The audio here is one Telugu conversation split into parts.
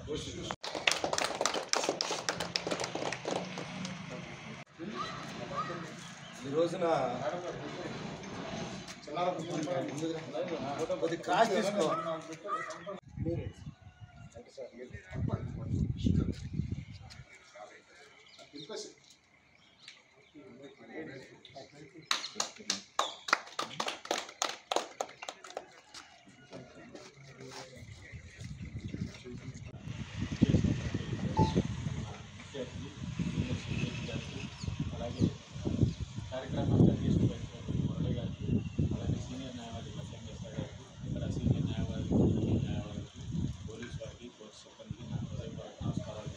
ఈ రోజున కొద్ది క్రాష్ తీసుకో అలాగే కార్యక్రమాన్ని తీసుకువచ్చినటువంటి మురళి గారికి అలాగే సీనియర్ న్యాయవాది లక్ష్మేశ్వర గారికి ఇక్కడ సీనియర్ న్యాయవాది న్యాయవాదికి పోలీస్ వారికి పోలీస్ సిబ్బందికి నా హృదయపూర్వక నమస్కారాలు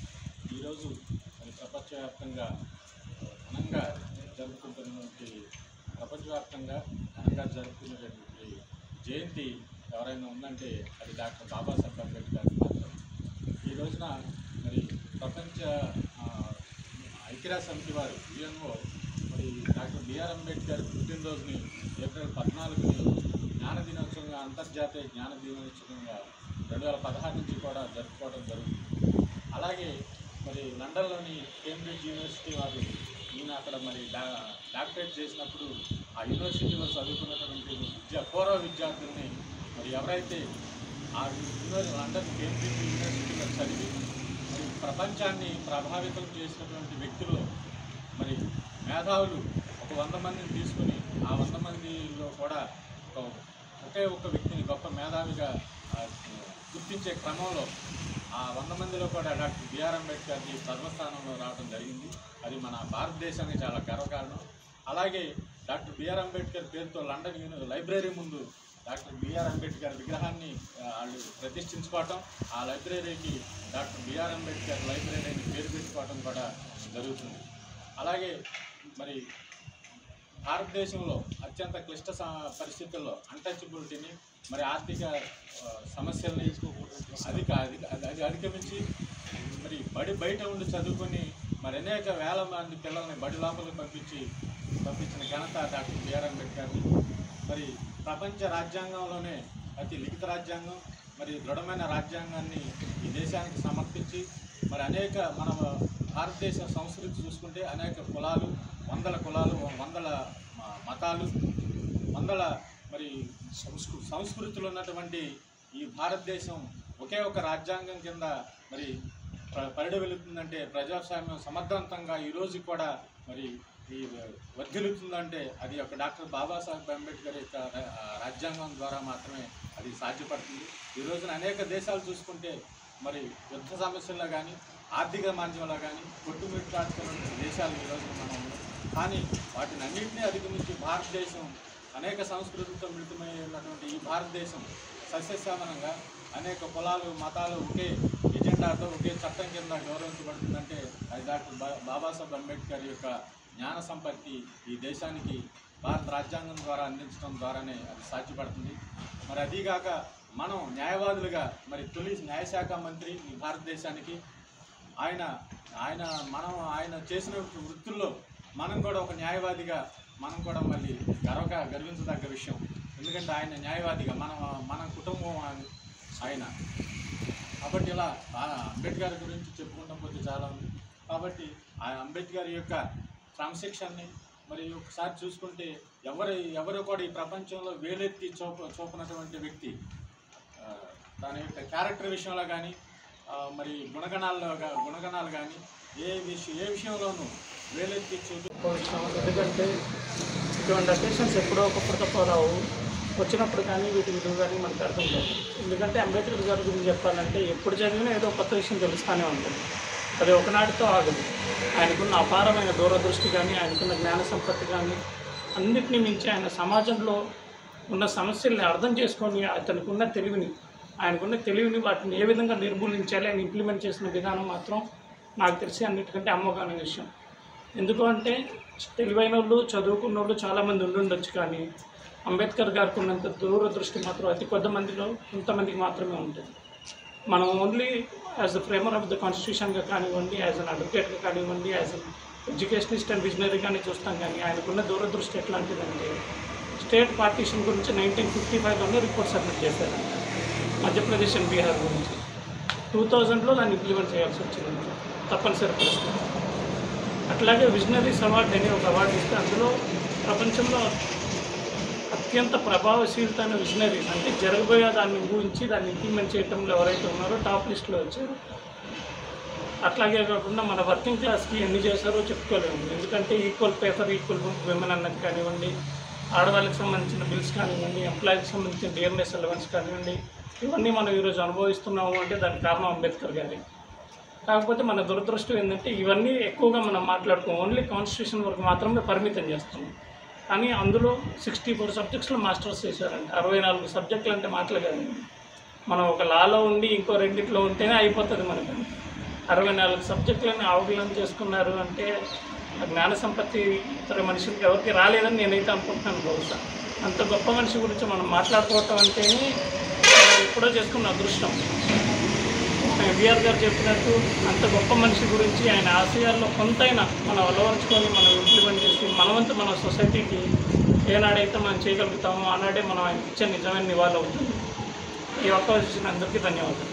ఈరోజు మరి ప్రపంచవ్యాప్తంగా ఘనంగా జరుపుకుంటున్నటువంటి ప్రపంచవ్యాప్తంగా ఘనంగా జరుపుకునేటటువంటి జయంతి ఎవరైనా ఉందంటే అది డాక్టర్ బాబాసాహెబ్ అంబేద్కర్ మాత్రం ఈ రోజున మరి ప్రపంచ ఆ, ఐక్యరాజ్య సమితి వారు యుఎన్ఓ మరి డాక్టర్ బిఆర్ అంబేద్కర్ పుట్టినరోజుని ఏప్రిల్ పద్నాలుగుని జ్ఞాన దినోత్సవంగా అంతర్జాతీయ జ్ఞాన దినోత్సవంగా రెండు వేల పదహారు నుంచి కూడా జరుపుకోవడం జరుగుతుంది అలాగే మరి లండన్లోని కేంబ్రిడ్జ్ యూనివర్సిటీ వారు ఈయన అక్కడ మరి డా డాక్టరేట్ చేసినప్పుడు ఆ యూనివర్సిటీలో చదువుకున్నటువంటి విద్యా పూర్వ విద్యార్థుల్ని మరి ఎవరైతే ఆ యూనివర్సిటీ లండన్ కేంబ్రిడ్జ్ యూనివర్సిటీలో చదివి మరి ప్రపంచాన్ని ప్రభావితం చేసినటువంటి వ్యక్తులు మరి మేధావులు ఒక వంద మందిని తీసుకుని ఆ వంద మందిలో కూడా ఒక ఒకే ఒక్క వ్యక్తిని గొప్ప మేధావిగా ఆ, గుర్తించే క్రమంలో ఆ వంద మందిలో కూడా డాక్టర్ బిఆర్ అంబేద్కర్కి పద్మస్థానంలో రావడం జరిగింది అది మన భారతదేశానికి చాలా గర్వకారణం అలాగే డాక్టర్ బిఆర్ అంబేద్కర్ పేరుతో లండన్ యూని లైబ్రరీ ముందు డాక్టర్ బిఆర్ అంబేద్కర్ విగ్రహాన్ని ఆ, వాళ్ళు ప్రతిష్ఠించుకోవటం ఆ లైబ్రరీకి డాక్టర్ బిఆర్ అంబేద్కర్ లైబ్రరీ అని పేరు పెట్టుకోవటం కూడా జరుగుతుంది అలాగే మరి భారతదేశంలో అత్యంత క్లిష్ట స- పరిస్థితుల్లో అన్టచబిలిటీని మరి ఆర్థిక ఆ, సమస్యల్ని అధిక అధిక అది అది అధిగమించి మరి బడి బయట ఉండి చదువుకొని మరి అనేక వేల మంది పిల్లల్ని బడి లోపలికి పంపించి పంపించిన ఘనత డాక్టర్ బిఆర్ అంబేద్కర్ని మరి ప్రపంచ రాజ్యాంగంలోనే అతి లిఖిత రాజ్యాంగం మరి దృఢమైన రాజ్యాంగాన్ని ఈ దేశానికి సమర్పించి మరి అనేక మన భారతదేశ సంస్కృతి చూసుకుంటే అనేక కులాలు వందల కులాలు వందల మ- మతాలు వందల మరి సంస్కృ సంస్కృతులు ఉన్నటువంటి ఈ భారతదేశం ఒకే ఒక రాజ్యాంగం కింద మరి ప- పరిడి వెళుతుందంటే ప్రజాస్వామ్యం సమర్థవంతంగా ఈ రోజు కూడా మరి ఈ వర్ధిల్లుతుందంటే అది ఒక డాక్టర్ బాబాసాహెబ్ అంబేద్కర్ యొక్క రా- ఆ రాజ్యాంగం ద్వారా మాత్రమే అది సాధ్యపడుతుంది ఈ రోజున అనేక దేశాలు చూసుకుంటే మరి యుద్ధ సమస్యల్లో కానీ ఆర్థిక మాంద్యంలో కానీ కొట్టుమిట్టాడుతున్న దేశాలు ఈ రోజున మనం ఉన్నాం. కానీ వాటిని అన్నింటినీ అధిగమించి భారతదేశం అనేక సంస్కృతులతో మిళితమై ఉన్నటువంటి ఈ భారతదేశం సస్యశ్యామలంగా అనేక కులాలు మతాలు ఒకే ఎజెండాతో ఒకే చట్టం కింద గౌరవించబడుతుందంటే అది డాక్టర్ బా- బాబాసాహెబ్ అంబేద్కర్ యొక్క జ్ఞాన సంపత్తి ఈ దేశానికి భారత రాజ్యాంగం ద్వారా అందించడం ద్వారానే అది సాధ్యపడుతుంది మరి అదీగాక మనం న్యాయవాదులుగా మరి తొలి న్యాయశాఖ మంత్రి ఈ భారతదేశానికి ఆయన ఆయన మనం ఆయన చేసిన వృత్తుల్లో మనం కూడా ఒక న్యాయవాదిగా మనం కూడా మళ్ళీ గర్వక గర్వించదగ్గ విషయం ఎందుకంటే ఆయన న్యాయవాదిగా మన మన కుటుంబం ఆయన- ఆయన కాబట్టి ఇలా ఆ అంబేద్కర్ గురించి చెప్పుకుంటాం పోతే చాలా ఉంది కాబట్టి ఆ అంబేద్కర్ యొక్క క్రమశిక్షణని మరి ఒకసారి చూసుకుంటే ఎవరు ఎవరు కూడా ఈ ప్రపంచంలో వేలెత్తి చూప చూపనటువంటి వ్యక్తి ఆ, దాని యొక్క క్యారెక్టర్ విషయంలో కానీ మరి గుణగణాల్లో గా- గుణగణాలు కానీ ఏ విషయం ఏ విషయంలోనూ వేలెత్తి చూపి గొప్ప విషయం ఎందుకంటే ఇటువంటి అకేషన్స్ ఎప్పుడో ఒకప్పుడు తప్ప రావు వచ్చినప్పుడు కానీ వీటి విలువ కానీ మనకు అర్థం కాదు ఎందుకంటే అంబేద్కర్ గారి గురించి చెప్పాలంటే ఎప్పుడు చదివినా ఏదో కొత్త విషయం తెలుస్తూనే ఉంటుంది అది ఒకనాటితో ఆగదు ఆయనకున్న అపారమైన దూరదృష్టి కానీ ఆయనకున్న జ్ఞాన సంపత్తి కానీ అన్నిటినీ మించి ఆయన సమాజంలో ఉన్న సమస్యల్ని అర్థం చేసుకొని అతనికి తెలివిని ఆయనకున్న తెలివిని వాటిని ఏ విధంగా నిర్మూలించాలి ఆయన ఇంప్లిమెంట్ చేసిన విధానం మాత్రం నాకు తెలిసి అన్నిటికంటే అమ్మగానే విషయం ఎందుకు అంటే తెలివైన వాళ్ళు చదువుకున్న వాళ్ళు చాలామంది ఉండుండొచ్చు కానీ అంబేద్కర్ గారికి ఉన్నంత దూరదృష్టి మాత్రం అతి కొద్ది మందిలో కొంతమందికి మాత్రమే ఉంటుంది మనం only as the framer of the కాన్స్టిట్యూషన్గా కానివ్వండి యాజ్ అన్ అడ్వకేట్గా కానివ్వండి యాజ్ అన్ ఎడ్యుకేషనిస్ట్ అండ్ విజనరీగానే చూస్తాం కానీ ఆయనకున్న దూరదృష్టి ఎట్లాంటిదంటే స్టేట్ పార్టీషన్ గురించి నైన్టీన్ ఫిఫ్టీ ఫైవ్లోనే రిపోర్ట్ సబ్మిట్ చేశారంట మధ్యప్రదేశ్ అండ్ బీహార్ గురించి టూ థౌజండ్లో దాన్ని ఇంప్లిమెంట్ చేయాల్సి వచ్చింది తప్పనిసరి పరిస్థితి అట్లాగే విజనరీస్ అవార్డు అని ఒక అవార్డు ఇస్తే అందులో ప్రపంచంలో అత్యంత ప్రభావశీలత అయిన విజనరీస్ అంటే జరగబోయే దాన్ని ఊహించి దాన్ని ఇంప్లిమెంట్ చేయడంలో ఎవరైతే ఉన్నారో టాప్ లిస్ట్లో వచ్చారు అట్లాగే కాకుండా మన వర్కింగ్ క్లాస్కి ఎన్ని చేశారో చెప్పుకోలేము ఎందుకంటే ఈక్వల్ పేపర్ ఈక్వల్ విమెన్ అన్నది కానివ్వండి ఆడవాళ్ళకి సంబంధించిన బిల్స్ కానివ్వండి ఎంప్లాయీకి సంబంధించిన డిఎంఎస్ అలవెన్స్ కానివ్వండి ఇవన్నీ మనం ఈరోజు అనుభవిస్తున్నాము అంటే దానికి కారణం అంబేద్కర్ గారి కాకపోతే మన దురదృష్టం ఏంటంటే ఇవన్నీ ఎక్కువగా మనం మాట్లాడుకోం ఓన్లీ కాన్స్టిట్యూషన్ వరకు మాత్రమే పరిమితం చేస్తున్నాం కానీ అందులో సిక్స్టీ ఫోర్ సబ్జెక్ట్స్లో మాస్టర్స్ చేశారండి అరవై నాలుగు సబ్జెక్టులు అంటే మాటలు కదండి మనం ఒక లాలో ఉండి ఇంకో రెండిట్లో ఉంటేనే అయిపోతుంది మనకి అరవై నాలుగు సబ్జెక్టులని అవగాహన చేసుకున్నారు అంటే ఆ జ్ఞాన సంపత్తి ఇతర మనుషులకి ఎవరికి రాలేదని నేనైతే అనుకుంటున్నాను బహుశా అంత గొప్ప మనిషి గురించి మనం మాట్లాడుకోవటం అంటేనే మనం ఎప్పుడో చేసుకున్న అదృష్టం బిఆర్ గారు చెప్పినట్టు అంత గొప్ప మనిషి గురించి ఆయన ఆశయాల్లో కొంతైనా మనం అలవరుచుకొని మనం ఇంప్లిమెంట్ చేసి మనవంతు మన సొసైటీకి ఏనాడైతే మనం చేయగలుగుతామో ఆనాడే మనం ఆయన ఇచ్చే నిజమైన నివాళి అవుతుంది ఈ అవకాశం ఇచ్చిన అందరికీ ధన్యవాదాలు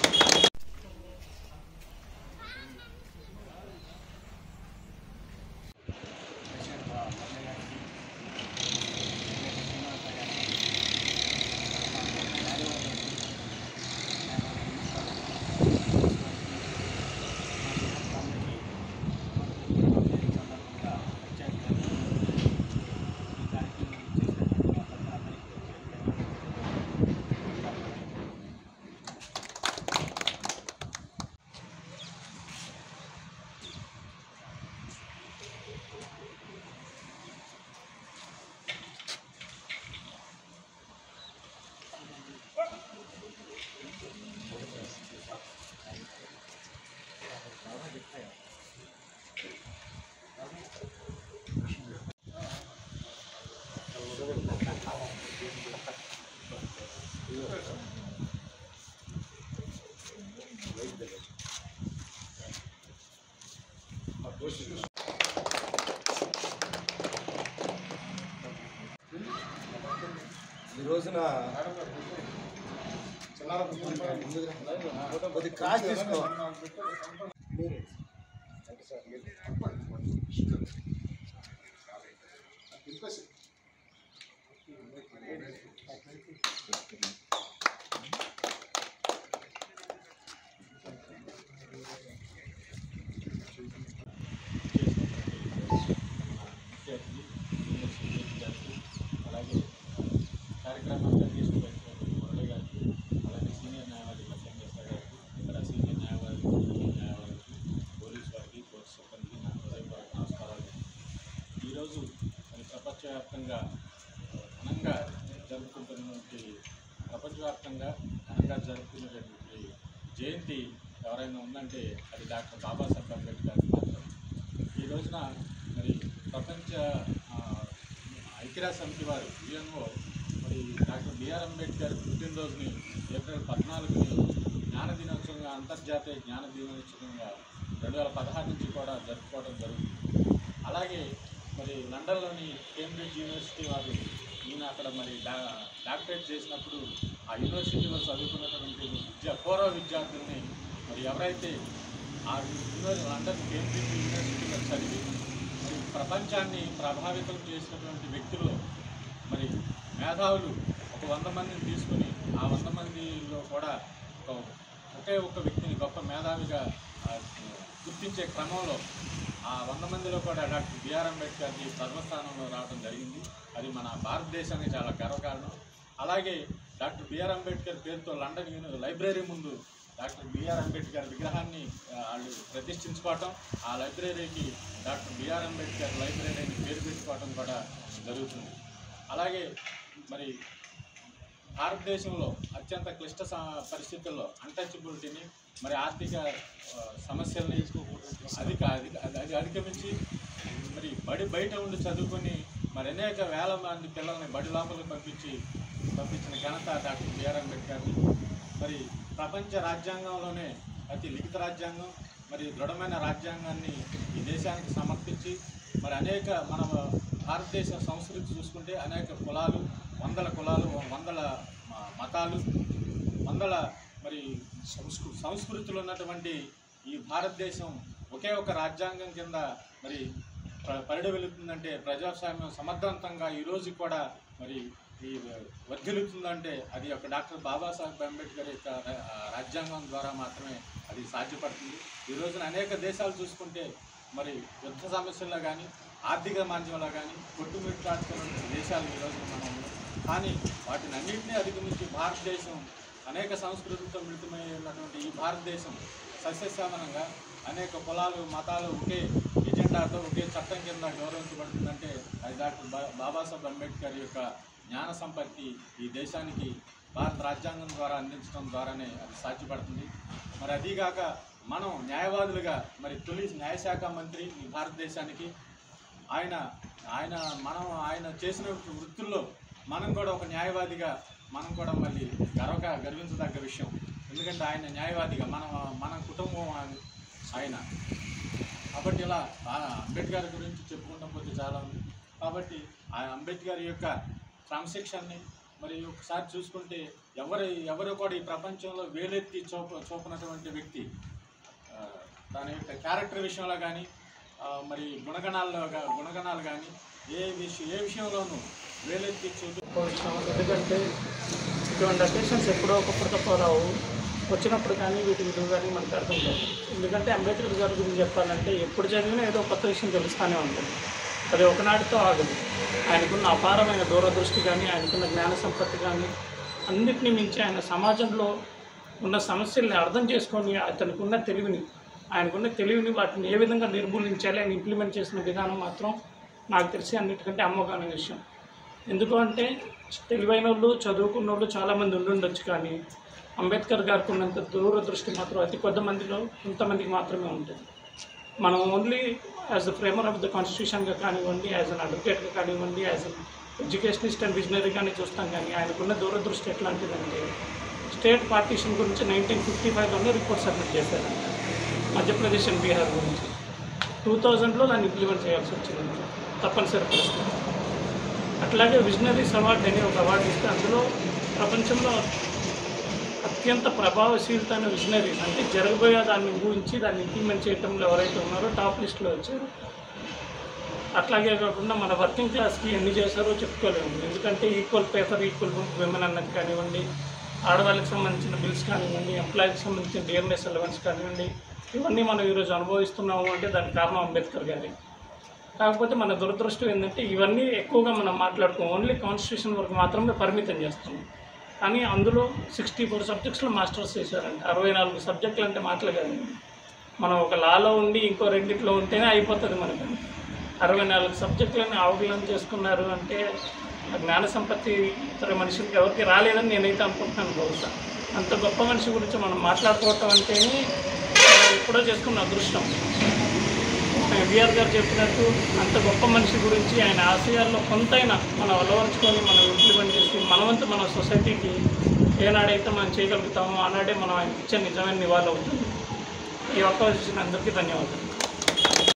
ఈ రోజున కొద్ది క్రాస్ తీసుకో విద్యార్థి యూనివర్సిటీ విద్యార్థి అలాగే కార్యక్రమాన్ని తీసుకువచ్చిన మురళి గారికి అలాగే సీనియర్ న్యాయవాది లక్ష్మేశ్వర గారికి ఇక్కడ సీనియర్ న్యాయవాది జూనియర్ న్యాయవాదికి పోలీస్ వారికి కోర్టు సిబ్బందికి నా హృదయపూర్వక నమస్కారాలు ఈరోజు మరి ప్రపంచవ్యాప్తంగా ఘనంగా జరుపుకుంటున్నటువంటి ప్రపంచవ్యాప్తంగా ఘనంగా జరుపుకునేటటువంటి జయంతి ఎవరైనా ఉందంటే అది డాక్టర్ బాబాసాహెబ్ అంబేద్కర్ మాత్రం ఈ రోజున మరి ప్రపంచ ఆ, ఐక్యరాజ్య సమితి వారు యుఎన్ఓ మరి డాక్టర్ బిఆర్ అంబేద్కర్ పుట్టినరోజుని ఏప్రిల్ పద్నాలుగుని జ్ఞాన దినోత్సవంగా అంతర్జాతీయ జ్ఞాన దినోత్సవంగా రెండు వేల పదహారు నుంచి కూడా జరుపుకోవడం జరుగుతుంది అలాగే మరి లండన్లోని కేంబ్రిడ్జ్ యూనివర్సిటీ వారు ఈయన అక్కడ మరి డా డాక్టరేట్ చేసినప్పుడు ఆ యూనివర్సిటీలో చదువుకున్నటువంటి విద్యా పూర్వ విద్యార్థుల్ని మరి ఎవరైతే ఆ యూనివర్సిటీ లండన్ కేంబ్రిడ్జ్ యూనివర్సిటీలో చదివి మరి ప్రపంచాన్ని ప్రభావితం చేసినటువంటి వ్యక్తులు మరి మేధావులు ఒక వంద మందిని తీసుకుని ఆ వంద మందిలో కూడా ఒక ఒకే ఒక్క వ్యక్తిని గొప్ప మేధావిగా ఆ, గుర్తించే క్రమంలో ఆ వంద మందిలో కూడా డాక్టర్ బిఆర్ అంబేద్కర్ని ప్రథమస్థానంలో రావడం జరిగింది అది మన భారతదేశానికి చాలా గర్వకారణం అలాగే డాక్టర్ బిఆర్ అంబేద్కర్ పేరుతో లండన్ యూని లైబ్రరీ ముందు డాక్టర్ బిఆర్ అంబేద్కర్ విగ్రహాన్ని ఆ, వాళ్ళు ప్రతిష్ఠించుకోవటం ఆ లైబ్రరీకి డాక్టర్ బిఆర్ అంబేద్కర్ లైబ్రరీ అని పేరు పెట్టుకోవటం కూడా జరుగుతుంది అలాగే మరి భారతదేశంలో అత్యంత క్లిష్ట స- పరిస్థితుల్లో అన్టచబిలిటీని మరి ఆర్థిక ఆ, సమస్యల్ని అధిక అధిక అది అది అధిగమించి మరి బడి బయట ఉండి చదువుకొని మరి అనేక వేల మంది పిల్లల్ని బడి లోపలికి పంపించి పంపించిన ఘనత డాక్టర్ బిఆర్ అంబేద్కర్ని మరి ప్రపంచ రాజ్యాంగంలోనే అతి లిఖిత రాజ్యాంగం మరి దృఢమైన రాజ్యాంగాన్ని ఈ దేశానికి సమర్పించి మరి అనేక మన భారతదేశ సంస్కృతి చూసుకుంటే అనేక కులాలు వందల కులాలు వందల మ- మతాలు వందల మరి సంస్కృ సంస్కృతులు ఉన్నటువంటి ఈ భారతదేశం ఒకే ఒక రాజ్యాంగం కింద మరి ప- పరిడ వెళుతుందంటే ప్రజాస్వామ్యం సమర్థవంతంగా ఈ రోజు కూడా మరి ఈ వర్ధిల్లుతుందంటే అది ఒక డాక్టర్ బాబాసాహెబ్ అంబేద్కర్ యొక్క రా- ఆ రాజ్యాంగం ద్వారా మాత్రమే అది సాధ్యపడుతుంది ఈ రోజున అనేక దేశాలు చూసుకుంటే మరి యుద్ధ సమస్యల్లో కానీ ఆర్థిక మాంద్యంలో కానీ కొట్టుమిట్టాడుతున్న దేశాలు ఈ రోజున మనం ఉన్నాం. కానీ వాటిని అన్నింటినీ అధిగమించి భారతదేశం అనేక సంస్కృతులతో మిళితమై ఉన్నటువంటి ఈ భారతదేశం సస్యశ్యామనంగా అనేక కులాలు మతాలు ఒకే ఎజెండాతో ఒకే చట్టం కింద గౌరవించబడుతుందంటే అది డాక్టర్ బా బాబాసాహెబ్ అంబేద్కర్ యొక్క జ్ఞాన సంపత్తి ఈ దేశానికి భారత రాజ్యాంగం ద్వారా అందించడం ద్వారానే అది సాధ్యపడుతుంది మరి అదీగాక మనం న్యాయవాదులుగా మరి తొలి న్యాయశాఖ మంత్రి ఈ భారతదేశానికి ఆయన ఆయన మనం ఆయన చేసిన వృత్తుల్లో మనం కూడా ఒక న్యాయవాదిగా మనం కూడా మళ్ళీ గర్వగా గర్వించదగ్గ విషయం ఎందుకంటే ఆయన న్యాయవాదిగా మన మన కుటుంబం ఆయన- ఆయన కాబట్టి ఇలా ఆ అంబేద్కర్ గురించి చెప్పుకుంటాం పోతే చాలా ఉంది కాబట్టి ఆ అంబేద్కర్ యొక్క క్రమశిక్షణని మరి ఒకసారి చూసుకుంటే ఎవరు ఎవరు కూడా ఈ ప్రపంచంలో వేలెత్తి చూప చూపనటువంటి వ్యక్తి ఆ, దాని యొక్క క్యారెక్టర్ విషయంలో కానీ మరి గుణగణాల్లో గా- గుణగణాలు కానీ ఏ విషయం ఏ విషయంలోనూ వేలెత్తి చూపి విషయం ఎందుకంటే ఇటువంటి అకేషన్స్ ఎప్పుడో ఒకప్పుడు తప్ప రావు వచ్చినప్పుడు కానీ వీటి విలువ కానీ మనకు అర్థం కాదు ఎందుకంటే అంబేద్కర్ గారి గురించి చెప్పాలంటే ఎప్పుడు చదివినా ఏదో కొత్త విషయం తెలుస్తూనే ఉంటుంది అది ఒకనాటితో ఆగదు ఆయనకున్న అపారమైన దూరదృష్టి కానీ ఆయనకున్న జ్ఞాన సంపత్తి కానీ అన్నిటినీ మించి ఆయన సమాజంలో ఉన్న సమస్యల్ని అర్థం చేసుకొని అతనికున్న తెలివిని ఆయనకున్న తెలివిని వాటిని ఏ విధంగా నిర్మూలించాలి ఆయన ఇంప్లిమెంట్ చేసిన విధానం మాత్రం నాకు తెలిసి అన్నిటికంటే అమ్మకాన విషయం ఎందుకు అంటే తెలివైన వాళ్ళు చదువుకున్న వాళ్ళు చాలామంది ఉండుండొచ్చు కానీ అంబేద్కర్ గారికి ఉన్నంత దూరదృష్టి మాత్రం అతి కొద్ది మందిలో కొంతమందికి మాత్రమే ఉంటుంది మనం only as the framer of the కాన్స్టిట్యూషన్గా కానివ్వండి యాజ్ అన్ అడ్వకేట్గా కానివ్వండి యాజ్ అన్ ఎడ్యుకేషనిస్ట్ అండ్ విజనరీగానే చూస్తాం కానీ ఆయనకున్న దూరదృష్టి ఎట్లాంటిదంటే స్టేట్ పార్టీషన్ గురించి నైన్టీన్ ఫిఫ్టీ ఫైవ్లోనే రిపోర్ట్ సబ్మిట్ చేశారంట మధ్యప్రదేశ్ అండ్ బీహార్ గురించి టూ థౌజండ్లో దాన్ని ఇంప్లిమెంట్ చేయాల్సి వచ్చింది తప్పనిసరి పరిస్థితి అట్లాగే విజనరీస్ అవార్డు అనే ఒక అవార్డు ఇస్తే అందులో ప్రపంచంలో అత్యంత ప్రభావశీలత అనే విజనరీస్ అంటే జరగబోయే దాన్ని ఊహించి దాన్ని ఇంప్లిమెంట్ చేయడంలో ఎవరైతే ఉన్నారో టాప్ లిస్ట్లో వచ్చారు అట్లాగే కాకుండా మన వర్కింగ్ క్లాస్కి ఎన్ని చేశారో చెప్పుకోలేము ఎందుకంటే ఈక్వల్ పేపర్ ఈక్వల్ విమెన్ అన్నది కానివ్వండి ఆడవాళ్ళకి సంబంధించిన బిల్స్ కానివ్వండి ఎంప్లాయీకి సంబంధించిన డిఎంఎస్ అలవెన్స్ కానివ్వండి ఇవన్నీ మనం ఈరోజు అనుభవిస్తున్నాము అంటే దానికి కారణం అంబేద్కర్ గారి కాకపోతే మన దురదృష్టం ఏంటంటే ఇవన్నీ ఎక్కువగా మనం మాట్లాడుకోం ఓన్లీ కాన్స్టిట్యూషన్ వరకు మాత్రమే పరిమితం చేస్తున్నాం కానీ అందులో సిక్స్టీ ఫోర్ సబ్జెక్ట్స్లో మాస్టర్స్ చేశారంట అరవై నాలుగు సబ్జెక్టులు అంటే మాటలు కాదండి మనం ఒక లాలో ఉండి ఇంకో రెండిట్లో ఉంటేనే అయిపోతుంది మనకి అరవై నాలుగు సబ్జెక్టులని అవగాహన చేసుకున్నారు అంటే ఆ జ్ఞాన సంపత్తి ఇతర మనుషులకి ఎవరికి రాలేదని నేనైతే అనుకుంటున్నాను బహుశా అంత గొప్ప మనిషి గురించి మనం మాట్లాడుకోవటం అంటేనే మనం ఎప్పుడో చేసుకున్న అదృష్టం బిఆర్ గారు చెప్పినట్టు అంత గొప్ప మనిషి గురించి ఆయన ఆశయాల్లో కొంతైనా మనం అలవరుచుకొని మనం ఇంప్లిమెంట్ చేసి మనవంతు మన సొసైటీకి ఏనాడైతే మనం చేయగలుగుతామో ఆనాడే మనం ఆయన ఇచ్చే నిజమైన నివాళి అవుతుంది ఈ అవకాశం ఇచ్చిన అందరికీ ధన్యవాదాలు